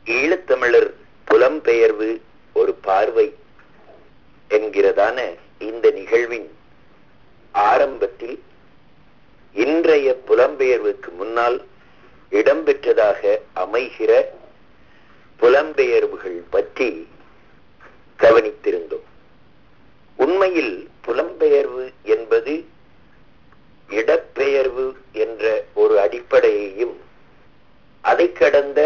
ஈழத்தமிழர் புலம்பெயர்வு ஒரு பார்வை என்கிறதான இந்த நிகழ்வின் ஆரம்பத்தில் இன்றைய புலம்பெயர்வுக்கு முன்னால் இடம்பெற்றதாக அமைகிற புலம்பெயர்வுகள் பற்றி கவனித்திருந்தோம் உண்மையில் புலம்பெயர்வு என்பது இடப்பெயர்வு என்ற ஒரு அடிப்படையையும் அதை கடந்த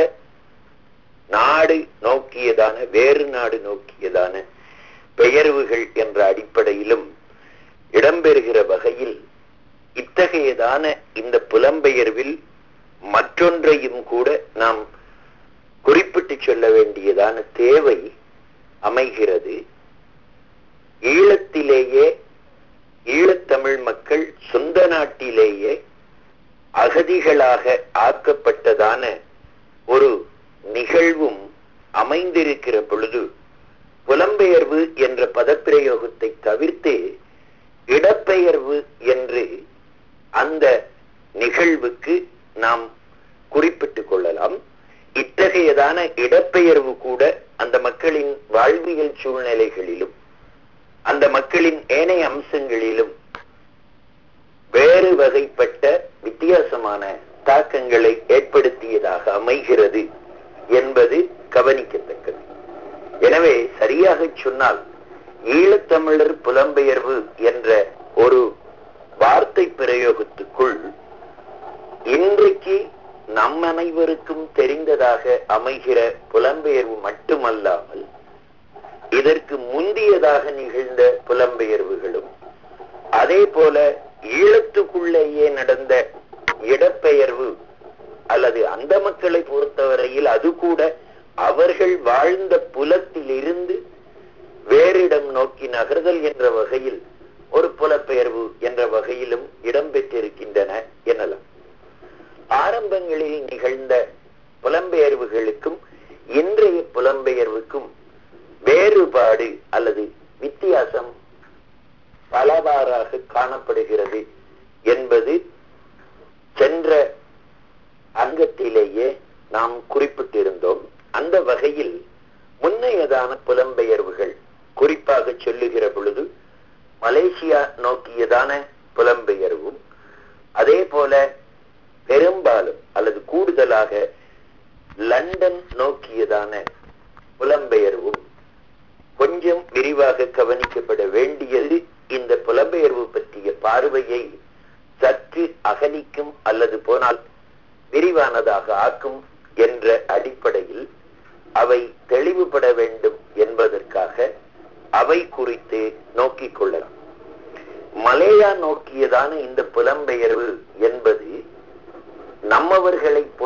நாடு நோக்கியதான வேறு நாடு நோக்கியதான பெயர்வுகள் என்ற அடிப்படையிலும் இடம்பெறுகிற வகையில் இத்தகையதான இந்த புலம்பெயர்வில் மற்றொன்றையும் கூட நாம் குறிப்பிட்டு சொல்ல வேண்டியதான தேவை அமைகிறது ஈழத்திலேயே ஈழத்தமிழ் மக்கள் சொந்த நாட்டிலேயே அகதிகளாக ஆக்கப்பட்டதான ஒரு நிகழ்வும் அமைந்திருக்கிற பொழுது புலம்பெயர்வு என்ற பதப்பிரயோகத்தை தவிர்த்து இடப்பெயர்வு என்று அந்த நிகழ்வுக்கு நாம் குறிப்பிட்டுக் கொள்ளலாம் இத்தகையதான இடப்பெயர்வு கூட அந்த மக்களின் வாழ்வியல் சூழ்நிலைகளிலும் அந்த மக்களின் ஏனைய அம்சங்களிலும் வேறு வகைப்பட்ட வித்தியாசமான தாக்கங்களை ஏற்படுத்தியதாக அமைகிறது என்பது கவனிக்கத்தக்கது எனவே சரியாக சொன்னால் ஈழத்தமிழர் புலம்பெயர்வு என்ற ஒரு வார்த்தை பிரயோகத்துக்குள் இன்றைக்கு நம் அனைவருக்கும் தெரிந்ததாக அமைகிற புலம்பெயர்வு மட்டுமல்லாமல் இதற்கு முந்தியதாக நிகழ்ந்த புலம்பெயர்வுகளும் அதே போல ஈழத்துக்குள்ளேயே நடந்த இடப்பெயர்வு அல்லது அந்த மக்களை பொறுத்தவரையில் அது கூட அவர்கள் வாழ்ந்த புலத்தில் இருந்து வேறிடம் நோக்கி நகர்தல் என்ற வகையில் ஒரு புலப்பெயர்வு என்ற வகையிலும் இடம்பெற்றிருக்கின்றன எனலாம் ஆரம்பங்களில் நிகழ்ந்த புலம்பெயர்வுகளுக்கும் இன்றைய புலம்பெயர்வுக்கும் வேறுபாடு அல்லது வித்தியாசம் பலவாறாக காணப்படுகிறது என்பது சென்ற அங்கத்திலேயே நாம் குறிப்பிட்டிருந்தோம் அந்த வகையில் முன்னையதான புலம்பெயர்வுகள் குறிப்பாக சொல்லுகிற பொழுது மலேசியா நோக்கியதான புலம்பெயர்வும் அதே போல பெரும்பாலும் அல்லது கூடுதலாக லண்டன் நோக்கியதான புலம்பெயர்வும் கொஞ்சம் விரிவாக கவனிக்கப்பட வேண்டியது இந்த புலம்பெயர்வு பற்றிய பார்வையை சற்று அகலிக்கும் அல்லது போனால் விரிவானதாக ஆக்கும் என்ற அடிப்படையில் அவை தெளிவுபட வேண்டும் என்பதற்காக அவை குறித்து நோக்கிக் கொள்ளலாம் மலேயா நோக்கியதான இந்த புலம்பெயர்வு என்பது நம்மவர்களை